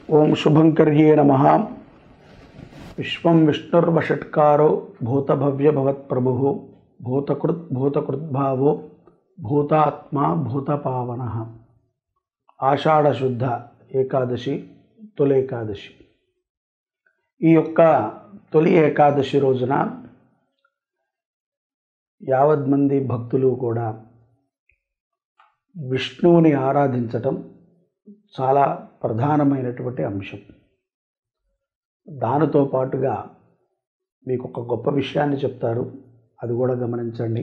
ఓం శుభంకర్యే నమ విశ్వం విష్ణుర్వషట్కారో భూతభవ్యభవత్ప్రభు భూతకృత్ భూతకృద్భావో భూతాత్మా భూతపావన ఆషాఢశుద్ధ ఏకాదశి తొలి ఏకాదశి ఈ యొక్క తొలి ఏకాదశి రోజున యావత్ మంది భక్తులు కూడా విష్ణువుని ఆరాధించటం చాలా ప్రధానమైనటువంటి అంశం దానితో పాటుగా మీకు ఒక గొప్ప విషయాన్ని చెప్తారు అది కూడా గమనించండి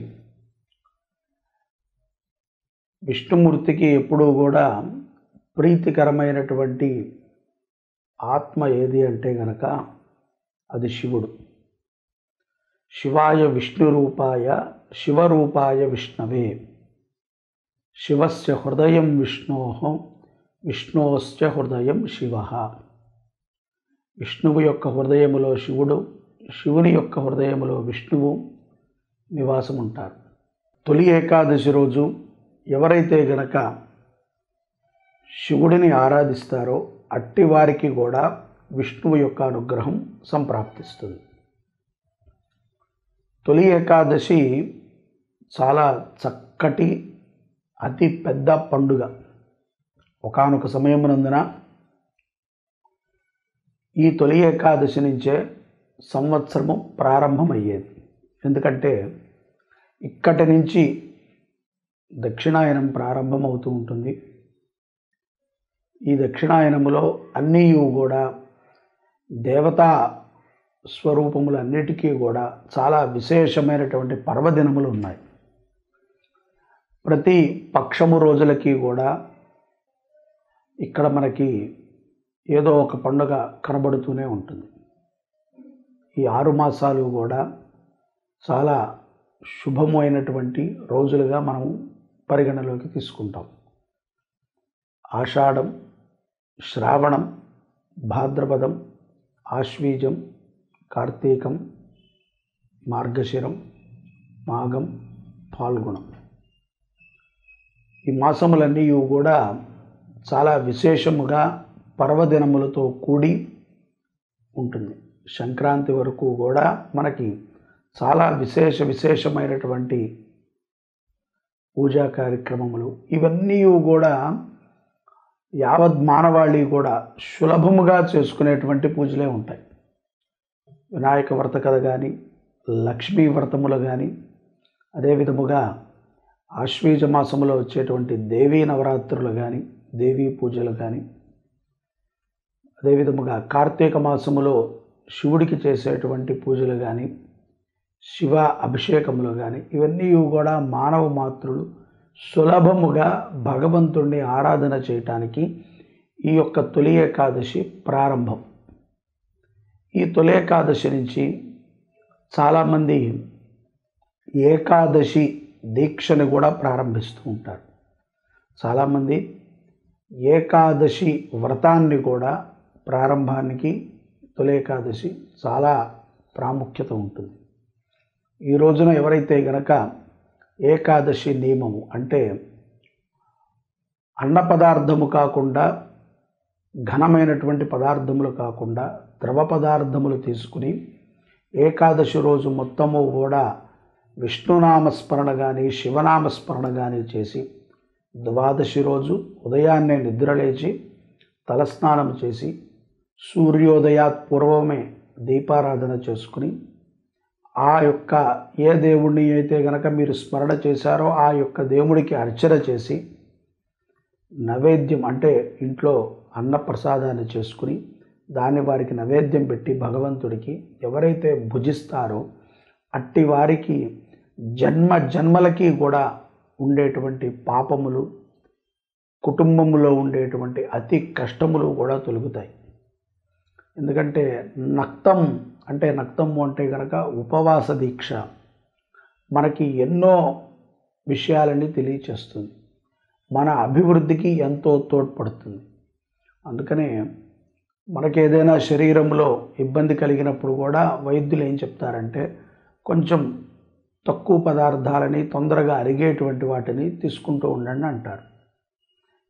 విష్ణుమూర్తికి ఎప్పుడూ కూడా ప్రీతికరమైనటువంటి ఆత్మ ఏది అంటే గనక అది శివుడు శివాయ విష్ణురూపాయ శివరూపాయ విష్ణవే శివస్య హృదయం విష్ణో విష్ణోస్య హృదయం శివ విష్ణువు యొక్క హృదయములో శివుడు శివుని యొక్క హృదయములో విష్ణువు నివాసం ఉంటారు తొలి ఏకాదశి రోజు ఎవరైతే గనక శివుడిని ఆరాధిస్తారో అట్టి వారికి కూడా విష్ణువు యొక్క అనుగ్రహం సంప్రాప్తిస్తుంది తొలి ఏకాదశి చాలా చక్కటి అతి పెద్ద పండుగ ఒకనొక సమయమునందున ఈ తొలి ఏకాదశి నుంచే సంవత్సరము ప్రారంభమయ్యేది ఎందుకంటే ఇక్కటి నుంచి దక్షిణాయనం ప్రారంభమవుతూ ఉంటుంది ఈ దక్షిణాయనములో అన్నీ కూడా దేవతా స్వరూపములన్నిటికీ కూడా చాలా విశేషమైనటువంటి పర్వదినములు ఉన్నాయి ప్రతి పక్షము రోజులకి కూడా ఇక్కడ మనకి ఏదో ఒక పండుగ కనబడుతూనే ఉంటుంది ఈ ఆరు మాసాలు కూడా చాలా శుభమైనటువంటి రోజులుగా మనం పరిగణలోకి తీసుకుంటాం ఆషాఢం శ్రావణం భాద్రపదం ఆశ్వీజం కార్తీకం మార్గశిరం మాఘం పాల్గొనం ఈ మాసములన్నీ కూడా చాలా విశేషముగా పర్వదినములతో కూడి ఉంటుంది సంక్రాంతి వరకు కూడా మనకి చాలా విశేష విశేషమైనటువంటి పూజా కార్యక్రమములు ఇవన్నీ కూడా యావత్ మానవాళి కూడా సులభముగా చేసుకునేటువంటి పూజలే ఉంటాయి వినాయక వ్రత కథ కానీ లక్ష్మీ వ్రతములు కానీ అదే విధముగా ఆశ్వీజ మాసములో వచ్చేటువంటి దేవీ నవరాత్రులు కానీ దేవీ పూజలు కానీ అదే విధముగా కార్తీక మాసములో శివుడికి చేసేటువంటి పూజలు కానీ శివ అభిషేకములు కానీ ఇవన్నీ కూడా మానవ మాతృలు సులభముగా భగవంతుణ్ణి ఆరాధన చేయటానికి ఈ యొక్క తొలి ఏకాదశి ప్రారంభం ఈ తొలి ఏకాదశి నుంచి చాలామంది ఏకాదశి దీక్షను కూడా ప్రారంభిస్తూ ఉంటారు చాలామంది ఏకాదశి వ్రతాన్ని కూడా ప్రారంభానికి తొలి ఏకాదశి చాలా ప్రాముఖ్యత ఉంటుంది ఈ రోజున ఎవరైతే గనక ఏకాదశి నియమము అంటే అన్న పదార్థము కాకుండా ఘనమైనటువంటి పదార్థములు కాకుండా ద్రవ పదార్థములు తీసుకుని ఏకాదశి రోజు మొత్తము కూడా విష్ణునామస్మరణ కానీ శివనామస్మరణ కానీ చేసి ద్వాదశి రోజు ఉదయాన్నే నిద్రలేచి తలస్నానం చేసి సూర్యోదయాత్ పూర్వమే దీపారాధన చేసుకుని ఆ యొక్క ఏ దేవుణ్ణి అయితే గనక మీరు స్మరణ చేశారో ఆ యొక్క దేవుడికి అర్చన చేసి నైవేద్యం అంటే ఇంట్లో అన్నప్రసాదాన్ని చేసుకుని దాన్ని వారికి నైవేద్యం పెట్టి భగవంతుడికి ఎవరైతే భుజిస్తారో అట్టి వారికి జన్మ జన్మలకి కూడా ఉండేటువంటి పాపములు కుటుంబములో ఉండేటువంటి అతి కష్టములు కూడా తొలుగుతాయి ఎందుకంటే నక్తం అంటే నక్తము అంటే కనుక ఉపవాస దీక్ష మనకి ఎన్నో విషయాలని తెలియచేస్తుంది మన అభివృద్ధికి ఎంతో తోడ్పడుతుంది అందుకనే మనకేదైనా శరీరంలో ఇబ్బంది కలిగినప్పుడు కూడా వైద్యులు ఏం చెప్తారంటే కొంచెం తక్కువ పదార్థాలని తొందరగా అరిగేటువంటి వాటిని తీసుకుంటూ ఉండండి అంటారు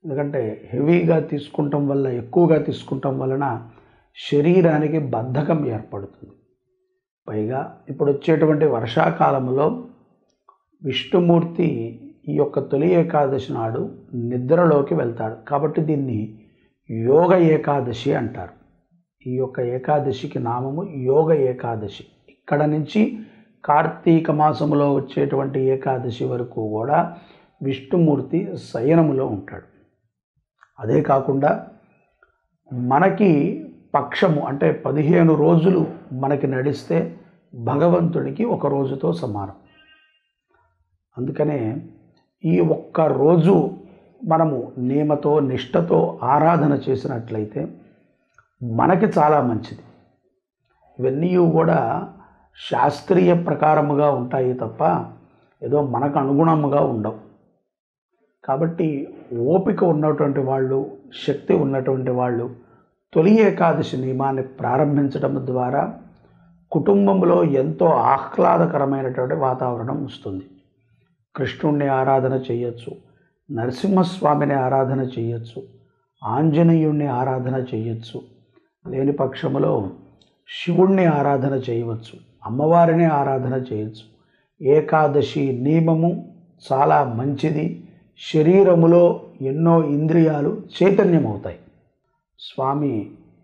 ఎందుకంటే హెవీగా తీసుకుంటాం వల్ల ఎక్కువగా తీసుకుంటాం వలన శరీరానికి బద్ధకం ఏర్పడుతుంది పైగా ఇప్పుడు వచ్చేటువంటి వర్షాకాలంలో విష్ణుమూర్తి ఈ యొక్క తొలి ఏకాదశి నాడు నిద్రలోకి వెళ్తాడు కాబట్టి దీన్ని యోగ ఏకాదశి అంటారు ఈ యొక్క ఏకాదశికి నామము యోగ ఏకాదశి ఇక్కడ నుంచి కార్తీక మాసములో వచ్చేటువంటి ఏకాదశి వరకు కూడా విష్ణుమూర్తి శయనములో ఉంటాడు అదే కాకుండా మనకి పక్షము అంటే పదిహేను రోజులు మనకి నడిస్తే భగవంతుడికి ఒక రోజుతో సమానం అందుకనే ఈ ఒక్క రోజు మనము నియమతో నిష్టతో ఆరాధన చేసినట్లయితే మనకి చాలా మంచిది ఇవన్నీ కూడా శాస్త్రీయ ప్రకారముగా ఉంటాయి తప్ప ఏదో మనకు అనుగుణముగా ఉండవు కాబట్టి ఓపిక ఉన్నటువంటి వాళ్ళు శక్తి ఉన్నటువంటి వాళ్ళు తొలి ఏకాదశి నియమాన్ని ప్రారంభించడం ద్వారా కుటుంబంలో ఎంతో ఆహ్లాదకరమైనటువంటి వాతావరణం వస్తుంది కృష్ణుణ్ణి ఆరాధన చేయొచ్చు నరసింహస్వామిని ఆరాధన చేయొచ్చు ఆంజనేయుణ్ణి ఆరాధన చేయొచ్చు లేని పక్షములో శివుణ్ణి ఆరాధన చేయవచ్చు అమ్మవారిని ఆరాధన చేయొచ్చు ఏకాదశి నియమము చాలా మంచిది శరీరములో ఎన్నో ఇంద్రియాలు చైతన్యమవుతాయి స్వామి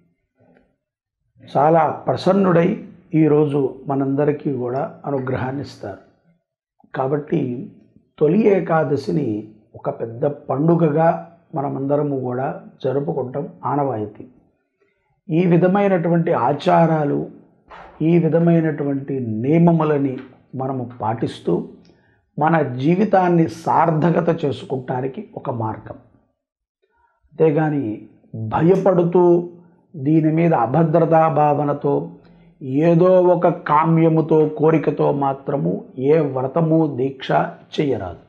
చాలా ప్రసన్నుడై ఈరోజు మనందరికీ కూడా అనుగ్రహాన్ని ఇస్తారు కాబట్టి తొలి ఏకాదశిని ఒక పెద్ద పండుగగా మనమందరము కూడా జరుపుకుంటాం ఆనవాయితీ ఈ విధమైనటువంటి ఆచారాలు ఈ విధమైనటువంటి నియమములని మనము పాటిస్తూ మన జీవితాన్ని సార్థకత చేసుకుంటానికి ఒక మార్గం అంతేగాని భయపడుతూ దీని మీద అభద్రతా భావనతో ఏదో ఒక కామ్యముతో కోరికతో మాత్రము ఏ వ్రతము దీక్ష చేయరాదు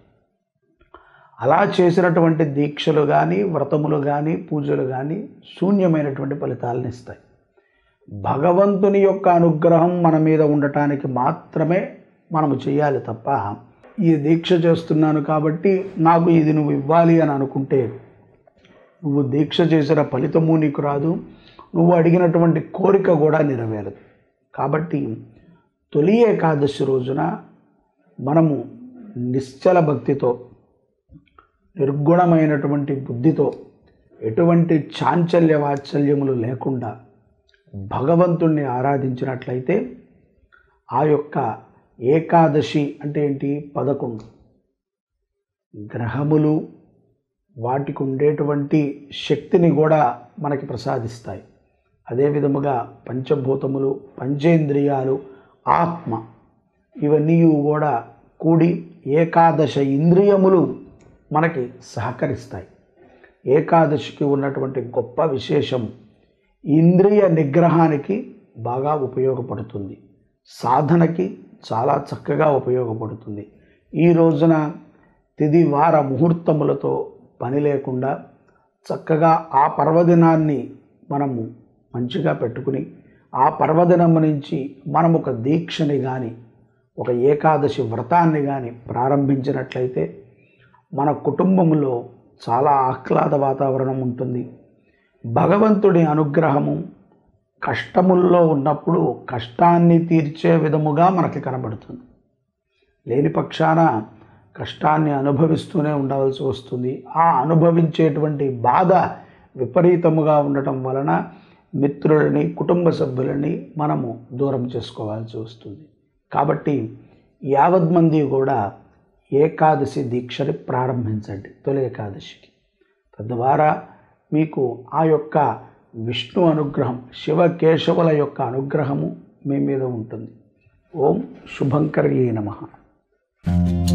అలా చేసినటువంటి దీక్షలు కానీ వ్రతములు కానీ పూజలు కానీ శూన్యమైనటువంటి ఫలితాలను ఇస్తాయి భగవంతుని యొక్క అనుగ్రహం మన మీద ఉండటానికి మాత్రమే మనము చేయాలి తప్ప ఈ దీక్ష చేస్తున్నాను కాబట్టి నాకు ఇది నువ్వు ఇవ్వాలి అని అనుకుంటే నువ్వు దీక్ష చేసిన ఫలితము నీకు రాదు నువ్వు అడిగినటువంటి కోరిక కూడా నెరవేరదు కాబట్టి తొలి ఏకాదశి రోజున మనము నిశ్చల భక్తితో నిర్గుణమైనటువంటి బుద్ధితో ఎటువంటి చాంచల్య వాత్సల్యములు లేకుండా భగవంతుణ్ణి ఆరాధించినట్లయితే ఆ యొక్క ఏకాదశి అంటే ఏంటి పదకొండు గ్రహములు వాటికి ఉండేటువంటి శక్తిని కూడా మనకి ప్రసాదిస్తాయి అదే విధముగా పంచభూతములు పంచేంద్రియాలు ఆత్మ ఇవన్నీ కూడా కూడి ఏకాదశ ఇంద్రియములు మనకి సహకరిస్తాయి ఏకాదశికి ఉన్నటువంటి గొప్ప విశేషం ఇంద్రియ నిగ్రహానికి బాగా ఉపయోగపడుతుంది సాధనకి చాలా చక్కగా ఉపయోగపడుతుంది ఈ రోజున తిది వార ముహూర్తములతో పని లేకుండా చక్కగా ఆ పర్వదినాన్ని మనము మంచిగా పెట్టుకుని ఆ పర్వదినం నుంచి మనం ఒక దీక్షని కానీ ఒక ఏకాదశి వ్రతాన్ని కానీ ప్రారంభించినట్లయితే మన కుటుంబంలో చాలా ఆహ్లాద వాతావరణం ఉంటుంది భగవంతుడి అనుగ్రహము కష్టముల్లో ఉన్నప్పుడు కష్టాన్ని తీర్చే విధముగా మనకి కనబడుతుంది లేని పక్షాన కష్టాన్ని అనుభవిస్తూనే ఉండవలసి వస్తుంది ఆ అనుభవించేటువంటి బాధ విపరీతముగా ఉండటం వలన మిత్రులని కుటుంబ సభ్యులని మనము దూరం చేసుకోవాల్సి వస్తుంది కాబట్టి యావత్ మంది కూడా ఏకాదశి దీక్షని ప్రారంభించండి తొలి ఏకాదశికి తద్వారా మీకు ఆ యొక్క విష్ణు అనుగ్రహం శివకేశవుల యొక్క అనుగ్రహము మీ మీద ఉంటుంది ఓం శుభంకర్యే నమ